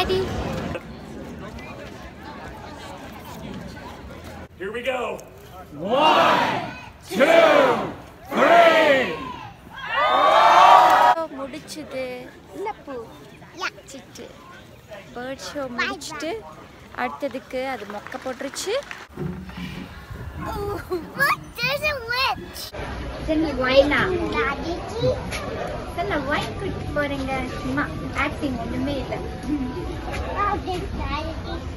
Daddy Here we go. முடிச்சுது இல்லப்பூ சிட்டு பேர்ட் ஷோ முடிச்சுட்டு அடுத்ததுக்கு அது மொக்க போட்டுருச்சு Look, there's a witch. சரி ஒயினா Daddy, சரி நான் ஒயின் குடிக்க போறேங்க சும்மா ஆக்டிங் ஒண்ணுமே இல்லை oh, this daddy.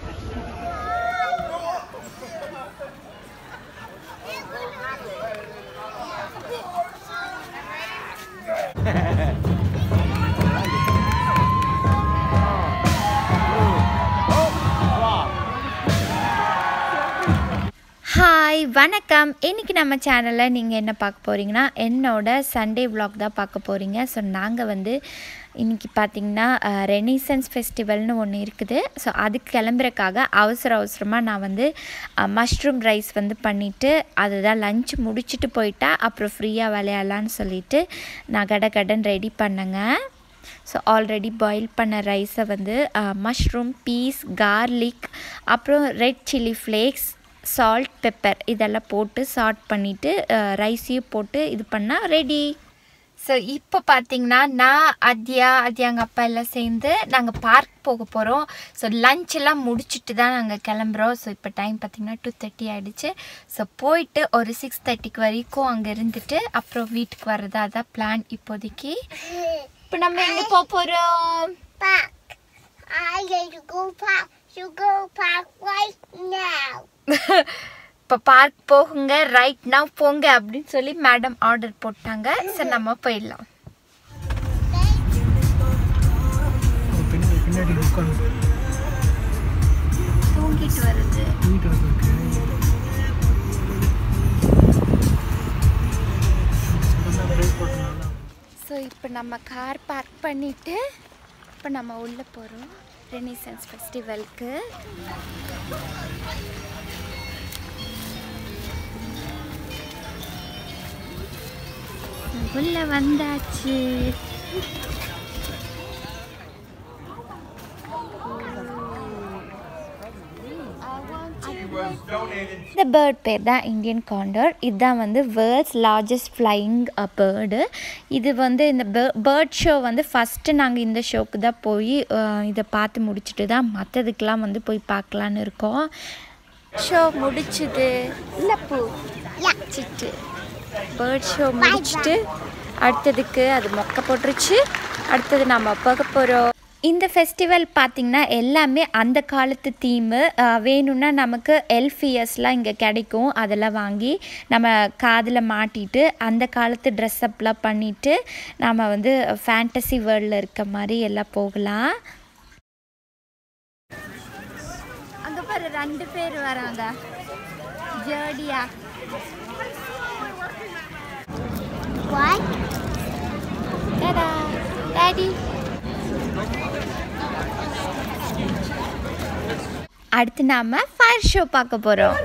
ஹாய் வணக்கம் இன்னைக்கு நம்ம சேனலில் நீங்கள் என்ன பார்க்க போகிறீங்கன்னா என்னோட சண்டே vlog தான் பார்க்க போகிறீங்க ஸோ நாங்கள் வந்து இன்னைக்கு பார்த்தீங்கன்னா ரெனிசன்ஸ் ஃபெஸ்டிவல்னு ஒன்று இருக்குது ஸோ அதுக்கு கிளம்புறக்காக அவசர அவசரமாக நான் வந்து மஷ்ரூம் ரைஸ் வந்து பண்ணிவிட்டு அதுதான் லஞ்ச் முடிச்சுட்டு போயிட்டா அப்புறம் ஃப்ரீயாக விளையாடலான்னு சொல்லிட்டு நான் கட கடன் ரெடி பண்ணேங்க ஸோ ஆல்ரெடி பாயில் பண்ண ரைஸை வந்து மஷ்ரூம் பீஸ் கார்லிக் அப்புறம் red chilli flakes salt pepper இதெல்லாம் போட்டு சால்ட் பண்ணிவிட்டு ரைஸையும் போட்டு இது பண்ணால் ரெடி ஸோ இப்போ பார்த்தீங்கன்னா நான் அத்யா அத்யாங்க அப்பா எல்லாம் சேர்ந்து நாங்கள் பார்க் போக போகிறோம் ஸோ லஞ்ச் எல்லாம் முடிச்சுட்டு தான் நாங்கள் கிளம்புறோம் ஸோ இப்போ டைம் பார்த்தீங்கன்னா டூ தேர்ட்டி ஆகிடுச்சு ஸோ போயிட்டு ஒரு சிக்ஸ் தேர்ட்டிக்கு வரைக்கும் அங்கே இருந்துட்டு அப்புறம் வீட்டுக்கு வர்றதா தான் பிளான் இப்போதைக்கு இப்போ நம்ம எங்கே போக போகிறோம் Park. I need to go park. You go park right now. இப்போ பார்க் போகுங்க ரைட் now போங்க அப்படின்னு சொல்லி மேடம் ஆர்டர் போட்டாங்க சரி நம்ம போயிடலாம் பின்னாடி பின்னாடி உட்காந்து தூங்கிட்டு வருது வீட்டு இருக்கு பிரேக் போட்டனால ஸோ இப்போ நம்ம கார் பார்க் பண்ணிவிட்டு இப்போ நம்ம உள்ளே போகிறோம் ரெனிசன்ஸ் ஃபெஸ்டிவலுக்கு உள்ளே வந்தாச்சு இந்த பேர்ட் பேர் தான் இந்தியன் காண்டர் இதுதான் வந்து வேர்ல்ட்ஸ் லார்ஜஸ்ட் ஃப்ளையிங் பேர்டு இது வந்து இந்த பேர்ட் ஷோ வந்து ஃபஸ்ட்டு நாங்கள் இந்த ஷோக்கு தான் போய் அஹ், இதை பார்த்து முடிச்சுட்டு தான் மற்றதுக்கெலாம் வந்து போய் பார்க்கலான்னு இருக்கோம் ஷோ முடிச்சுது இல்லப்பூ சிட்டு பேர்ட் ஷோ முடிச்சுட்டு அடுத்ததுக்கு அது மொக்க போட்டுருச்சு அடுத்தது நம்ம பார்க்க போகிறோம் இந்த ஃபெஸ்டிவல் பார்த்திங்கன்னா எல்லாமே அந்த காலத்து தீமு வேணும்னா நமக்கு எல்ஃபியர்ஸ்லாம் இங்கே கிடைக்கும் அதெல்லாம் வாங்கி நம்ம காதில் மாட்டிட்டு அந்த காலத்து ட்ரெஸ்அப்லாம் பண்ணிவிட்டு நம்ம வந்து ஃபேண்டசி வேர்ல்டில் இருக்க மாதிரி எல்லாம் போகலாம் அங்கே பாரு ரெண்டு பேர் வராங்க ஜேடியா What? டடா டாடி அடுத்து நாம ஃபயர் ஷோ பார்க்க போறோம்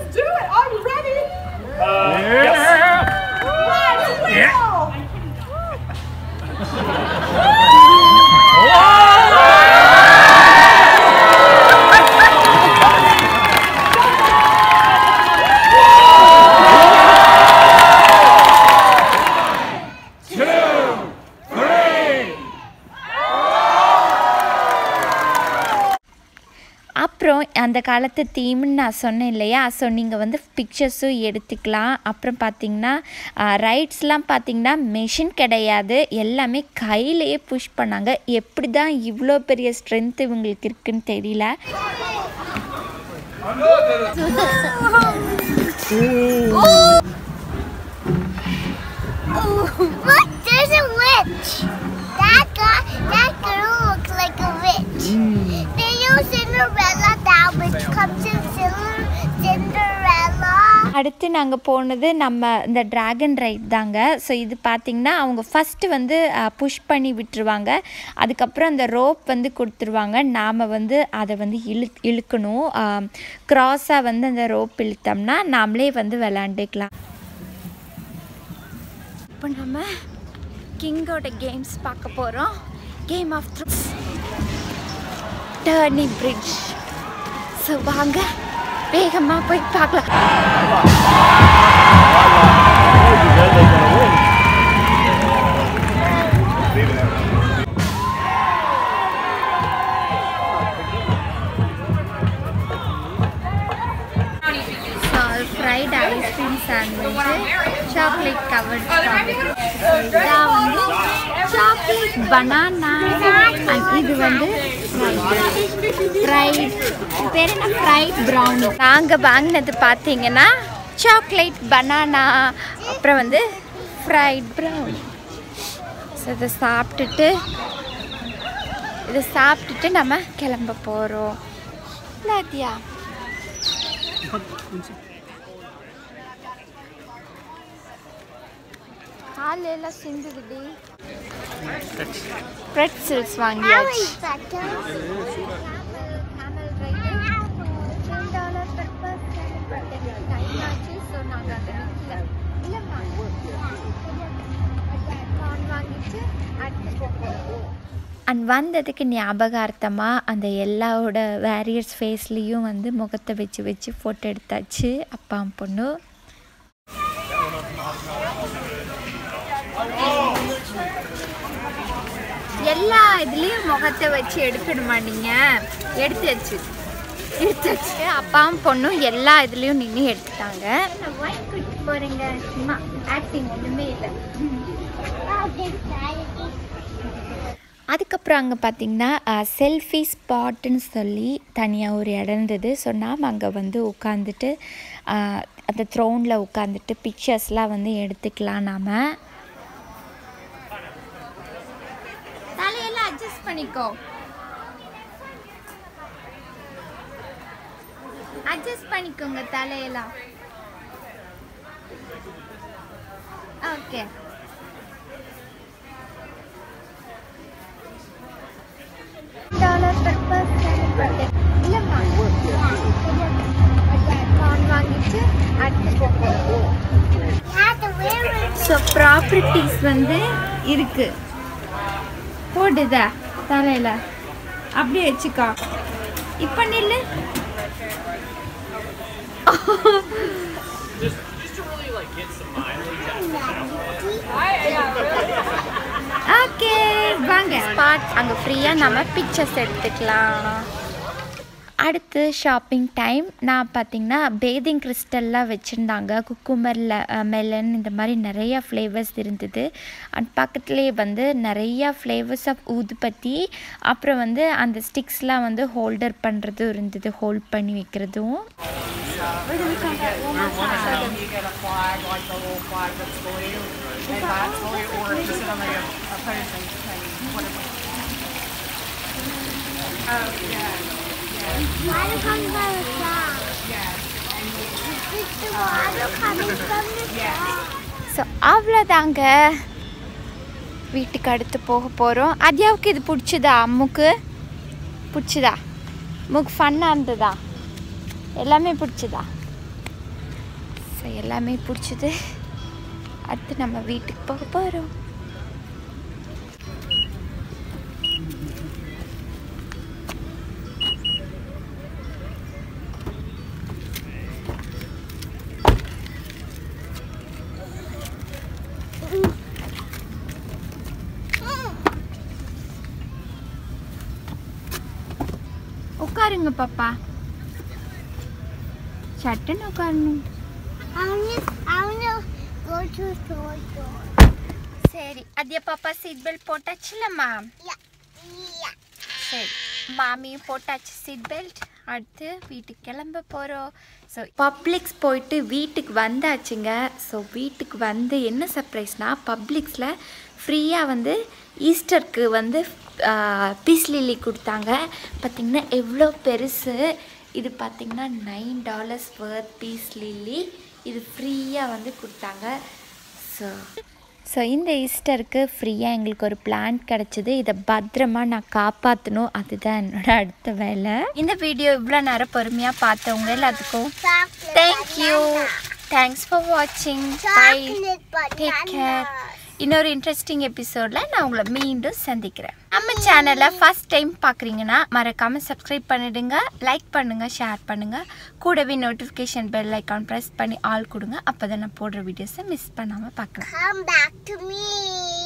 அப்புறம் அந்த காலத்து தீம்னு நான் சொன்னேன் இல்லையா ஸோ நீங்கள் வந்து பிக்சர்ஸும் எடுத்துக்கலாம் அப்புறம் பார்த்தீங்கன்னா ரைட்ஸ்லாம் பார்த்தீங்கன்னா மெஷின் கிடையாது எல்லாமே கையிலேயே புஷ் பண்ணாங்க எப்படி தான் இவ்வளோ பெரிய ஸ்ட்ரென்த் இவங்களுக்கு இருக்குன்னு தெரியல Look, there's a witch. That guy, that girl looks like a witch. They use Cinderella that witch comes in Cinder- Cinderella. அடுத்து நாங்கள் போனது நம்ம இந்த டிராகன் ரைட் தாங்க ஸோ இது பார்த்திங்கன்னா அவங்க ஃபஸ்ட்டு வந்து புஷ் பண்ணி விட்டுருவாங்க அதுக்கப்புறம் அந்த ரோப் வந்து கொடுத்துருவாங்க நாம் வந்து அதை வந்து இழு இழுக்கணும் க்ராஸாக வந்து அந்த ரோப் இழுத்தோம்னா நாமளே வந்து விளாண்டுக்கலாம் இப்போ நம்ம கிங்கோட கேம்ஸ் பார்க்க போகிறோம் game of thrones attorney bridge so வாங்க வேகமாக போய் பார்க்கலாம் fried ice cream sandwich chocolate covered இதான் வந்து சாக்லேட் பனானா இது வந்து ஃப்ரைட் பேர் என்ன ஃப்ரைட் ப்ரௌனி நாங்கள் வாங்கினது பார்த்தீங்கன்னா சாக்லேட் பனானா அப்புறம் வந்து ஃப்ரைட் ப்ரௌனி ஸோ இதை சாப்பிட்டுட்டு இதை சாப்பிட்டுட்டு நம்ம கிளம்ப போகிறோம் இல்லாத்தியா காலையில் சிந்துதுடி பிரெட்ஸல்ஸ் வாங்கியாச்சு அண்ட் வந்ததுக்கு ஞாபகார்த்தமாக அந்த எல்லாவோட வேரியர்ஸ் ஃபேஸ்லேயும் வந்து முகத்தை வச்சு வச்சு ஃபோட்டோ எடுத்தாச்சு அப்பா பொண்ணு எல்லா இதுலேயும் முகத்தை வச்சு எடுக்கணுமா நீங்கள் எடுத்தாச்சு எடுத்தாச்சு அப்பாவும் பொண்ணும் எல்லா இதுலேயும் நின்று எடுத்துட்டாங்க போகிறீங்க சும்மா ஆக்டிங் ஒன்றுமே இல்லை அதுக்கப்புறம் அங்கே பார்த்தீங்கன்னா செல்ஃபி ஸ்பாட்டுன்னு சொல்லி தனியாக ஒரு இடம் இருந்தது ஸோ நாம் அங்கே வந்து உட்காந்துட்டு அந்த த்ரோனில் உட்காந்துட்டு பிக்சர்ஸ்லாம் வந்து எடுத்துக்கலாம் நாம் தலையெல்லாம் அட்ஜஸ்ட் பண்ணிக்கோ அட்ஜஸ்ட் பண்ணிக்கோங்க தலையெல்லாம் ஓகே டாலர் per person இல்லைம்மா கார்ன் வாங்கிட்டு ஸோ ப்ராப்பர்ட்டிஸ் வந்து இருக்கு போடுதா தலையில் அப்படியே வச்சுக்கோ இப்போ நில்லு ஓகே வாங்க ஸ்பாட் அங்கே ஃப்ரீயாக நம்ம பிக்சர்ஸ் எடுத்துக்கலாம் அடுத்து ஷாப்பிங் டைம் நான் பார்த்தீங்கன்னா பேதிங் கிறிஸ்டல்லாம் வச்சுருந்தாங்க குக்குமரில் மெலன் இந்த மாதிரி நிறையா ஃப்ளேவர்ஸ் இருந்தது அண்ட் பக்கத்துலேயே வந்து நிறையா ஃப்ளேவர்ஸ் ஆஃப் ஊதுபத்தி அப்புறம் வந்து அந்த ஸ்டிக்ஸ்லாம் வந்து hholder பண்ணுறதும் இருந்தது ஹோல்ட் பண்ணி வைக்கிறதும் You get a flag, like the little flag that's blue. And that's blue, or just another opposing thing. Whatever. Oh, yeah. Water comes from the top. It's the water coming from the top. So அவ்வளோதாங்க வீட்டுக்கு அடுத்து போக போகிறோம் அத்யாவுக்கு இது பிடிச்சதா அம்முக்கு பிடிச்சதா முக்கு ஃபன்னாக இருந்ததா எல்லாமே பிடிச்சதா ஸோ எல்லாமே பிடிச்சது அடுத்து நம்ம வீட்டுக்கு போக போகிறோம் உட்காருங்க பாப்பா சட்டுன்னு உட்காரணும் I wanna, I wanna go to toy store. சரி அத்யா பாப்பா சீட் பெல்ட் போட்டாச்சுலம்மா Yeah. Yeah. சரி மாமியும் போட்டாச்சு சீட் பெல்ட் அடுத்து வீட்டுக்கு கிளம்ப போகிறோம் ஸோ பப்ளிக்ஸ் போயிட்டு வீட்டுக்கு வந்தாச்சுங்க ஸோ வீட்டுக்கு வந்து என்ன சர்ப்ரைஸ்னால் பப்ளிக்ஸில் ஃப்ரீயாக வந்து ஈஸ்டருக்கு வந்து பீஸ் லில்லி கொடுத்தாங்க பார்த்திங்கன்னா எவ்வளோ பெருசு இது பார்த்திங்கன்னா nine dollars worth piece lily இது ஃப்ரீயாக வந்து கொடுத்தாங்க ஸோ ஸோ இந்த ஈஸ்டருக்கு ஃப்ரீயாக எங்களுக்கு ஒரு பிளான்ட் கிடச்சிது இதை பத்திரமா நான் காப்பாற்றணும் அதுதான் என்னோட அடுத்த வேலை இந்த வீடியோ இவ்வளோ நேரம் பொறுமையாக பார்த்தவங்க எல்லாத்துக்கும் Chocolate thank you banana. Thanks for வாட்சிங் bye Chocolate Take care. banana. இன்னொரு இன்ட்ரெஸ்டிங் எபிசோடில் நான் உங்களை மீண்டும் சந்திக்கிறேன் நம்ம சேனலை ஃபர்ஸ்ட் டைம் பார்க்குறீங்கன்னா மறக்காமல் சப்ஸ்கிரைப் பண்ணிடுங்க லைக் பண்ணுங்கள் ஷேர் பண்ணுங்கள் கூடவே நோட்டிஃபிகேஷன் பெல் ஐக்கான் ப்ரெஸ் பண்ணி ஆல் கொடுங்க அப்போ தான் நான் போடுற வீடியோஸை மிஸ் பண்ணாமல் பார்க்கலாம் Come back to me.